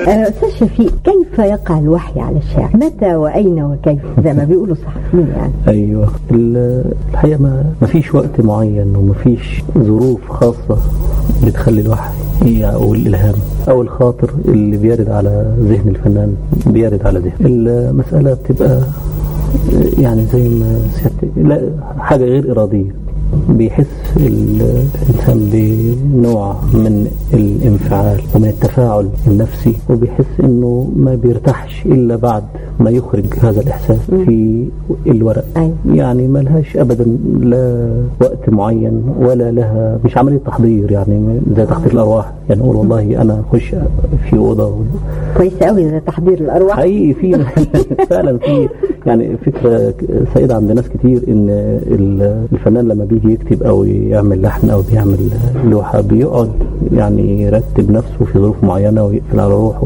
أستاذ شفيق كيف يقع الوحي على الشاعر متى وأين وكيف زي ما بيقولوا الصحفيين يعني ايوه ال- الحقيقه ما ما فيش وقت معين وما فيش ظروف خاصه بتخلي الوحي هي او الالهام او الخاطر اللي بيرد على ذهن الفنان بيرد على ذهن المساله بتبقى يعني زي ما سيادتك لا حاجه غير اراديه بيحس الانسان بنوع من الانفعال ومن التفاعل النفسي وبيحس انه ما بيرتاحش الا بعد ما يخرج هذا الاحساس في الورق أيوة. يعني ما لهاش ابدا لا وقت معين ولا لها مش عمليه تحضير يعني زي تحضير الارواح يعني اقول والله انا اخش في اوضه كويس قوي ده تحضير الأرواح حقيقي في فعلا في يعني فكره سائده عند ناس كتير ان ال- الفنان لما بيجي يكتب او يعمل لحن او بيعمل لوحه بيقعد يعني يرتب نفسه في ظروف معينه ويقفل على روحه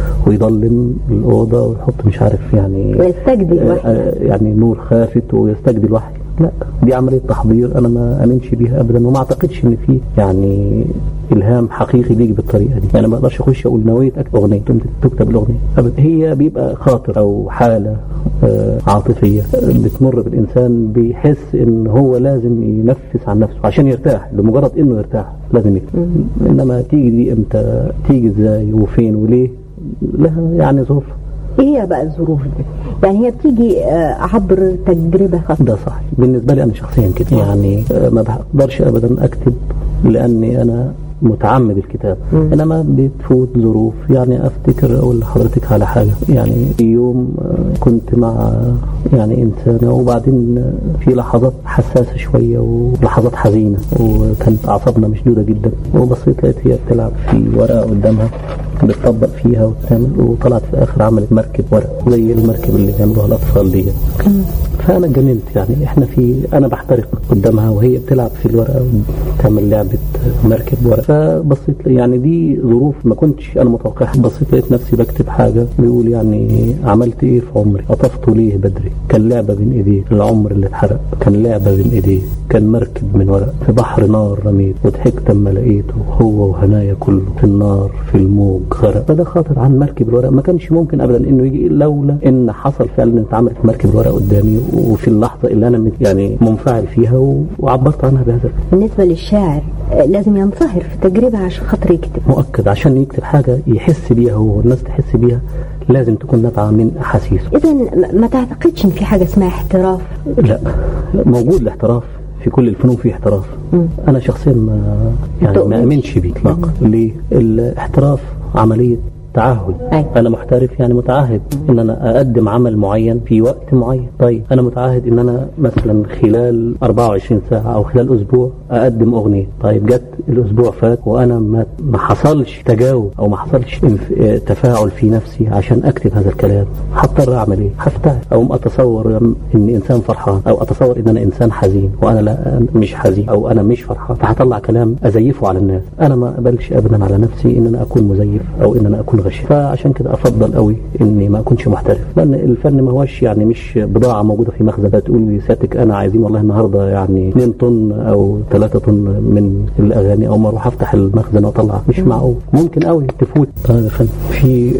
ويضلم الاوضه ويحط مش عارف يعني ويستجدي الوحي. آه، يعني نور خافت ويستجدي الوحي لا دي عمليه تحضير انا ما امنش بيها ابدا وما اعتقدش ان في يعني الهام حقيقي بيجي بالطريقه دي يعني ما اقدرش اخش اقول نويت اكتب اغنيه تقوم تكتب الاغنيه ابدا هي بيبقى خاطر او حاله آه، عاطفيه آه، بتمر بالانسان بيحس ان هو لازم ينفس عن نفسه عشان يرتاح لمجرد انه يرتاح لازم يكتب انما تيجي دي امتى تيجي ازاي وفين وليه لها يعني ظروف ايه هي بقى الظروف دي يعني هي بتيجي آه، عبر تجربة خاصة ده صح بالنسبة لي أنا شخصيا كده يعني آه، ما بقدرش أبدا أكتب لأني أنا متعمد الكتاب انما بتفوت ظروف يعني افتكر اقول لحضرتك على حاجه يعني في يوم آه، كنت مع يعني انسانه وبعدين آه، في لحظات حساسه شويه ولحظات حزينه وكانت اعصابنا مشدوده جدا وبصيت لقيت هي بتلعب في ورقه قدامها بتطبق فيها وتعمل وطلعت في الاخر عملت مركب ورق زي المركب اللي بيعملوها الاطفال دي فانا اتجننت يعني احنا في انا بحترق قدامها وهي بتلعب في الورقه وتعمل لعبه مركب ورق فبصيت يعني دي ظروف ما كنتش انا متوقعها بصيت لقيت نفسي بكتب حاجه بيقول يعني عملت ايه في عمري قطفت ليه بدري كان لعبه بين ايديك العمر اللي اتحرق كان لعبه بين ايديك كان مركب من ورق في بحر نار رميت وضحكت اما لقيته هو وهنايا كله في النار في الموج غرق فده خاطر عن مركب الورق ما كانش ممكن ابدا انه يجي لولا ان حصل فعلا ان اتعملت مركب الورق قدامي وفي اللحظه اللي انا مت- يعني منفعل فيها و- وعبرت عنها بهذا الكلام. بالنسبة للشاعر آه، لازم ينصهر في تجربة عشان خاطر يكتب مؤكد عشان يكتب حاجه يحس بيها هو والناس تحس بيها لازم تكون نابعه من احاسيسه إذا ما تعتقدش إن في حاجة اسمها احتراف لا موجود الاحتراف في كل الفنون في احتراف انا شخصيا ما يعني تؤمنش؟ ما امنش بيه اطلاقا ليه الاحتراف عمليه تعهد أيوة. انا محترف يعني متعهد ان انا اقدم عمل معين في وقت معين طيب انا متعهد ان انا مثلا خلال 24 ساعه او خلال اسبوع اقدم اغنيه طيب جت الاسبوع فات وانا ما ما حصلش تجاوب او ما حصلش انف- اه تفاعل في نفسي عشان اكتب هذا الكلام هضطر اعمل ايه هفتعل او اتصور ان انسان فرحان او اتصور ان انا انسان حزين وانا لا مش حزين او انا مش فرحان فهطلع كلام ازيفه على الناس انا ما اقبلش ابدا على نفسي ان انا اكون مزيف او ان انا اكون غشيم فعشان كده افضل قوي اني ما اكونش محترف لان الفن ما هوش يعني مش بضاعه موجوده في مخزن تقول لي سيادتك انا عايزين والله النهارده يعني 2 طن او 3 طن من الاغاني او ما اروح افتح المخزن واطلع مش معقول ممكن قوي تفوت طيب يا فندم في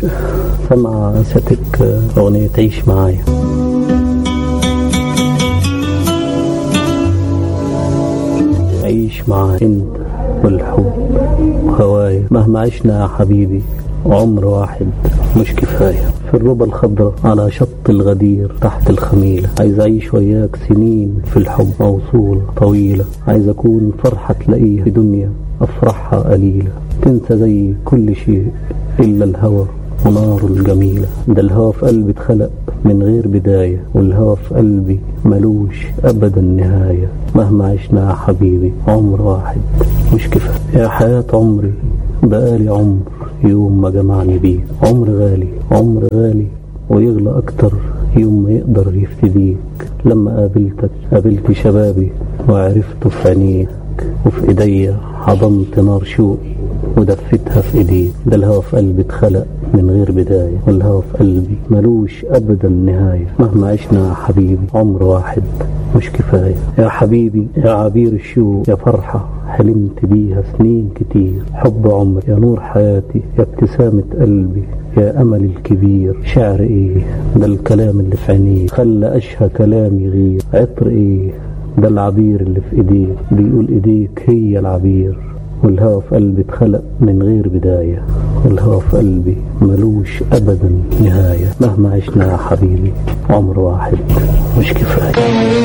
سمع سيادتك اغنيه تعيش معايا عيش معايا انت والحب وهوايا مهما عشنا يا حبيبي عمر واحد مش كفاية في الربى الخضراء على شط الغدير تحت الخميلة عايز أعيش وياك سنين في الحب موصولة طويلة عايز أكون فرحة تلاقيها في دنيا أفرحها قليلة تنسى زي كل شيء إلا الهوى ونار الجميلة ده الهوى في قلبي اتخلق من غير بداية والهوى في قلبي ملوش أبدا نهاية مهما عشنا يا حبيبي عمر واحد مش كفاية يا حياة عمري بقالي عمر يوم ما جمعني بيه عمر غالي عمر غالي ويغلى أكتر يوم ما يقدر يفتديك لما قابلتك قابلت شبابي وعرفته في عينيك وفي ايديا حضنت نار شوقي ودفتها في ايديك ده الهوى في قلبي اتخلق من غير بداية والهوى في قلبي ملوش ابدا نهاية مهما عشنا يا حبيبي عمر واحد مش كفاية يا حبيبي يا عبير الشوق يا فرحة حلمت بيها سنين كتير حب عمري يا نور حياتي يا ابتسامة قلبي يا أمل الكبير شعر إيه ده الكلام اللي في عينيك خلى أشهى كلام يغير عطر إيه ده العبير اللي في إيديك بيقول إيديك هي العبير والهوى في قلبي اتخلق من غير بداية والهوى في قلبي ملوش أبدا نهاية مهما عشنا يا حبيبي عمر واحد مش كفاية